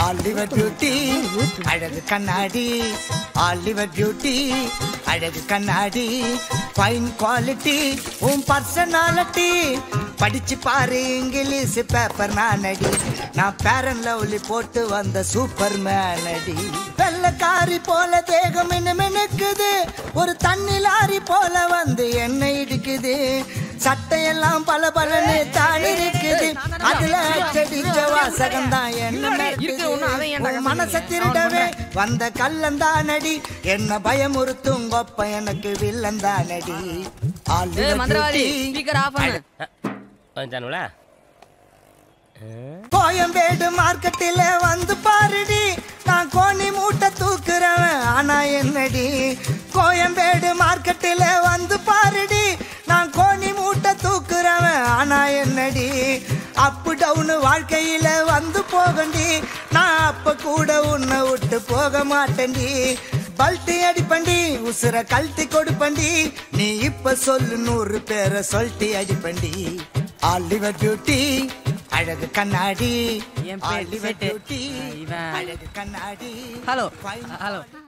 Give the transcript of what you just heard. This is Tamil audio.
ஆலிவர் பியூட்டி அழகு கண்ணாடி ஆலிவர் பியூட்டி அழகு கண்ணாடி ஃபைன் குவாலிட்டி உன் பர்சனாலிட்டி படிச்சு பாரு இங்கிலீஷ் பேப்பர் நானடி நான் பேரன் லவ்லி போட்டு வந்த சூப்பர் மேனடி வெள்ளக்காரி போல தேகம் மினுக்குது ஒரு தண்ணி லாரி போல வந்து என்ன இடிக்குது சட்டையெல்லாம் பல பலன்னு தான் இருக்குது அதுல அச்சடிச்ச வாசகம் தான் என்ன இருக்கு, ஒண்ணும் அதை ஏன்டா உன் மனச திருடவே வந்த கள்ளந்தானடி என்ன பயமுறுத்தும் கொப்ப எனக்கு வில்லந்தானடி ஏய் மந்திரவாதி ஸ்பீக்கர் ஆஃப் பண்ணு வந்துட்டானுல கோயம்பேடு மார்க்கெட்டில வந்து பாருடி நான் கோணி மூட்டை தூக்குறவன் ஆனா என்னடி கோயம்பேடு மார்க்கெட்டில வந்து பாருடி நான் கோணி மூட்டை தூக்குறவன் ஆனா என்னடி அப்பு டவுன் வாழ்க்கையில வந்து போகண்டி நான் அப்ப கூட உன்னை விட்டு போக மாட்டேன்டி பல்ட்டி அடிப்பண்டி உசுர கழட்டி கொடுப்பண்டி நீ இப்ப சொல்லு நூறு பேரை சொல்லிட்டு அடிப்பண்டி ஆலிவர் பியூட்டி அழகு கண்ணாடி என் பேர் ஆலிவர் செட்டு. பியூட்டி இவன். அழகு கண்ணாடி ஹலோ Fine ஹலோ body.